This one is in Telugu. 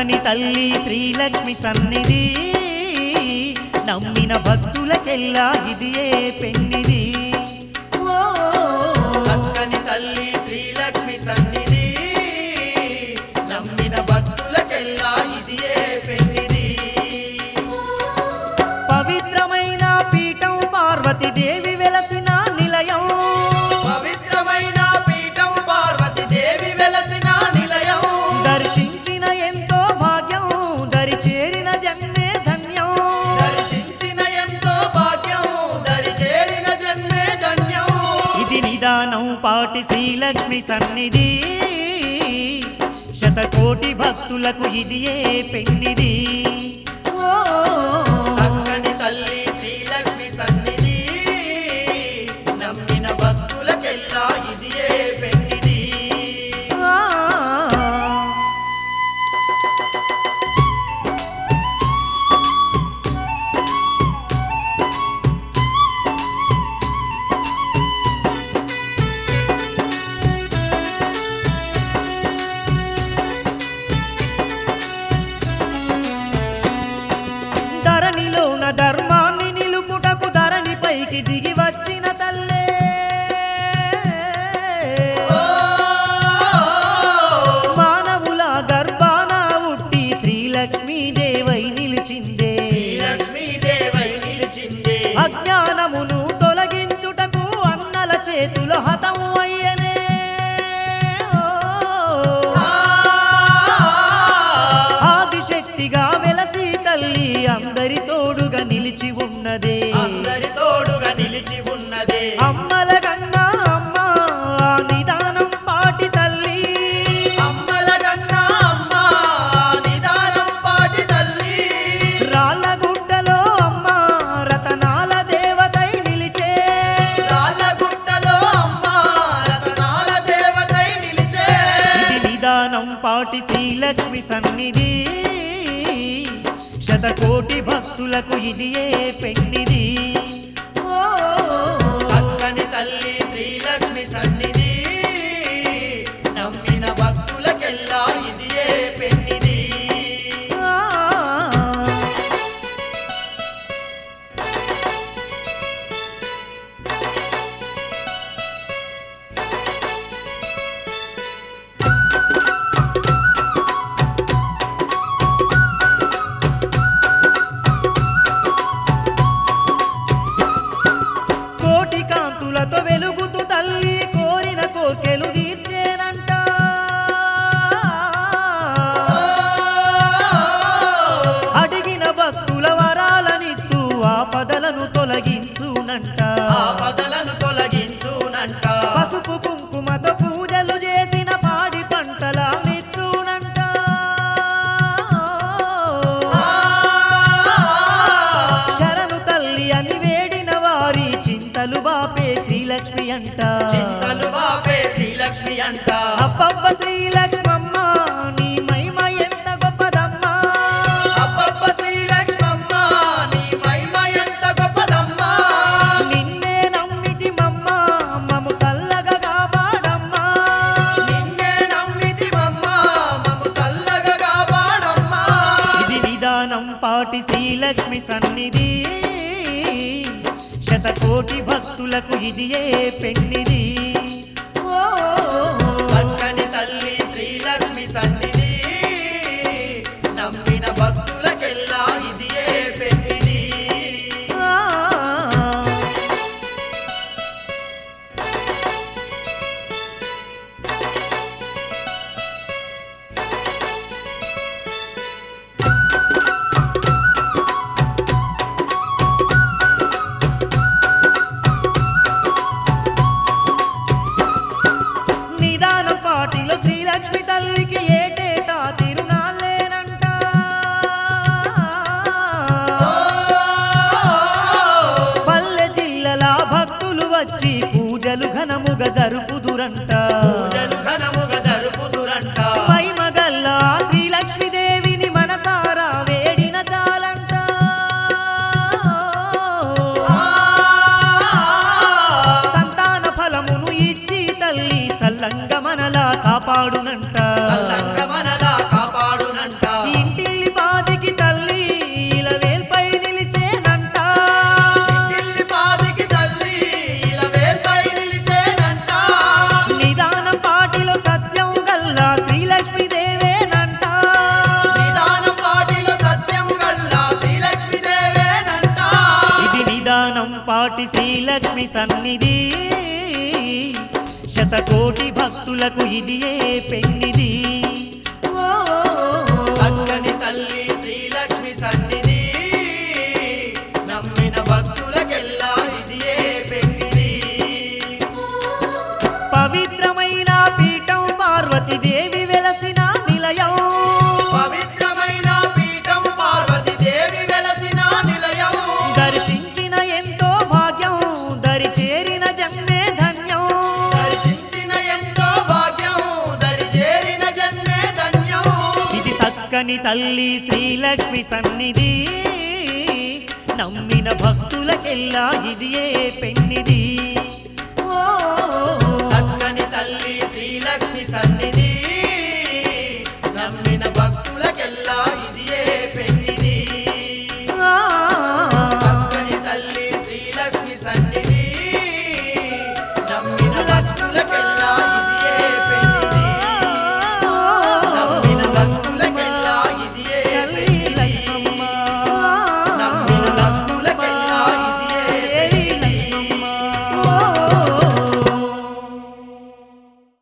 చక్కని తల్లి శ్రీలక్ష్మి సన్నిధి నమ్మిన భక్తులకెల్లా ఇదియే పెన్నిది ఓ చక్కని తల్లి శ్రీలక్ష్మి సన్నిధి నమ్మిన భక్తులకెల్లా ఇదియే పెన్నిది పవిత్రమైన పీఠం పార్వతీదేవి వెలసిన నిలయం పవిత్రమైన పీఠం పార్వతి దేవి వెలసిన నిలయం దర్శించిన ఎంతో భాగ్యం దరి చేరిన జన్మే ధన్యం దర్శించిన ఎంతో భాగ్యం దరి చేరిన జన్మే ధన్యం ఇది నిదానం పాటి శ్రీలక్ష్మి సన్నిధి శతకోటి భక్తులకు ఇదియే పెన్నిది ఓ చక్కని తల్లి శ్రీలక్ష్మి సన్నిధి నమ్మిన భక్తులకెల్లా ఇదియే పెన్నిది ఆ. ధరణిలోన ధర్మాన్ని నిలుపుటకు ధరణి పైకి దిగి వచ్చిన తల్లే మానవుల గర్భాన ఉట్టి శ్రీలక్ష్మీదేవై నిలిచిందే శ్రీలక్ష్మీదేవై నిలిచిందే అజ్ఞానమును తొలగించుటకు అన్నల చేతుల హతము అయ్యనే ఆదిశక్తిగా వెలసి తల్లి అందరి తోడుగా నిలిచి ఉన్నదే అందరి తోడుగా నిలిచి ఉన్నదే అమ్మల కన్నా అమ్మ ఆ నిదానం పాటి తల్లి అమ్మల కన్నా అమ్మ నిదానం పాటి తల్లి రాళ్ళ గుడ్డలో అమ్మ రతనాల దేవతై నిలిచే రాళ్ళ గుట్టలో అమ్మ రతనాల దేవతై నిలిచే ఇది నిదానం పాటి శ్రీలక్ష్మి సన్నిధి శతకోటి భక్తులకు ఇదియే పెన్నిది ఓ చక్కని తల్లి శ్రీలక్ష్మి సన్నిధి నమ్మిన భక్తులకెల్లా ఇదియే పెన్నిది ఆ. కోటి కాంతులతో వెలుగుతూ తల్లి కోరిన కోర్కెలు తీర్చేనంట అడిగిన భక్తుల వరాలనిస్తూ ఆపదలను తొలగించునంట ఆపదలను తొలగించునంట పసుపు కుంకుమతో పూజలు చేసిన పాడి పంటల మెచ్చునంట శరణు తల్లి అని వేడిన వారి చింతలు బాపే శ్రీలక్ష్మి అంట చింతలు బాపే శ్రీలక్ష్మి అంట అబ్బబ్బ శ్రీలక్ష్మమ్మ నీ మహిమ ఎంత గొప్పదమ్మా అబ్బబ్బ శ్రీలక్ష్మమ్మ నీ మహిమ ఎంత గొప్పదమ్మా నిన్నే నమ్మితి మమ్మ మము చల్లగా కాపాడమ్మా నిన్నే నమ్మితివమ్మ మము చల్లగా కాపాడమ్మా ఇది నిదానం పాటి శ్రీలక్ష్మి సన్నిధి శతకోటి భక్తులకు ఇదియే పెన్నిది ఓ చక్కని తల్లి శ్రీలక్ష్మి సన్నిధి నమ్మిన భక్తులకెల్లా ఇదియే పెన్నిది ఆ. నిదాన పాటిలో శ్రీలక్ష్మి తల్లికి ఏటేటా తిరునాళ్ళేనంట పల్లె జిల్లల భక్తులు వచ్చి పూజలు ఘనముగా జరుపుదురంట పూజలు ఘనముగా జరుపుదురంట మహిమగల్ల శ్రీలక్ష్మీదేవిని మనసారా వేడిన చాలంట సంతాన ఫలమును ఇచ్చి తల్లి సల్లంగ మనలా కాపాడునంట సల్లంగా మనలా కాపాడునంట ఈ శ్రీలక్ష్మి సన్నిధి శతకోటి భక్తులకు ఇది ఏ పెన్నిది ఓ, చక్కని తల్లి శ్రీలక్ష్మి సన్నిధి నమ్మిన భక్తులకెల్లా ఇది ఏ పెన్నిది పవిత్రమైన పీఠం పార్వతి దేవి వెలసిన నిలయం పవిత్రమైన పీఠం పార్వతి దేవి వెలసిన నిలయం దర్శించిన ఎంతో భాగ్యం దరి చేరిన జన్మే ధన్యం దర్శించిన ఎంతో భాగ్యం దరి చేరిన జన్మే ధన్యం ఇది చక్కని తల్లి శ్రీలక్ష్మి సన్నిధి నమ్మిన భక్తులకెల్లా ఇది ఏ పెన్నిది